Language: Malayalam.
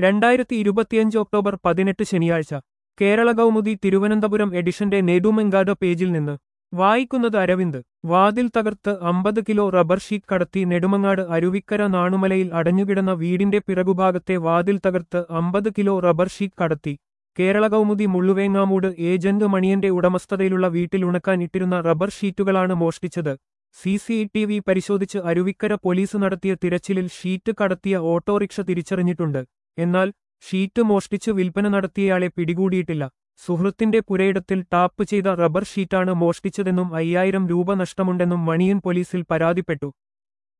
രണ്ടായിരത്തി ഇരുപത്തിയഞ്ച് ഒക്ടോബർ പതിനെട്ട് ശനിയാഴ്ച കേരള കൗമുദി തിരുവനന്തപുരം എഡിഷന്റെ നെടുമെങ്കാട് പേജിൽ നിന്ന് വായിക്കുന്നത് അരവിന്ദ് വാതിൽ തകർത്ത് അമ്പത് കിലോ റബ്ബർ ഷീറ്റ് കടത്തി നെടുമങ്ങാട് അരുവിക്കര നാണുമലയിൽ അടഞ്ഞുകിടന്ന വീടിന്റെ പിറകുഭാഗത്തെ വാതിൽ തകർത്ത് അമ്പത് കിലോ റബ്ബർ ഷീറ്റ് കടത്തി കേരള കൗമുദി മുള്ളുവേങ്ങാമൂട് ഏജന്റ് മണിയന്റെ ഉടമസ്ഥതയിലുള്ള വീട്ടിൽ ഉണക്കാൻ ഇട്ടിരുന്ന റബ്ബർ ഷീറ്റുകളാണ് മോഷ്ടിച്ചത് സി സി ടി വി പരിശോധിച്ച് അരുവിക്കര പോലീസ് നടത്തിയ തിരച്ചിലിൽ ഷീറ്റ് കടത്തിയ ഓട്ടോറിക്ഷ തിരിച്ചറിഞ്ഞിട്ടുണ്ട് എന്നാൽ ഷീറ്റ് മോഷ്ടിച്ച് വിൽപ്പന നടത്തിയയാളെ പിടികൂടിയിട്ടില്ല സുഹൃത്തിന്റെ പുരയിടത്തിൽ ടാപ്പ് ചെയ്ത റബ്ബർ ഷീറ്റാണ് മോഷ്ടിച്ചതെന്നും അയ്യായിരം രൂപ നഷ്ടമുണ്ടെന്നും മണിയൻ പോലീസിൽ പരാതിപ്പെട്ടു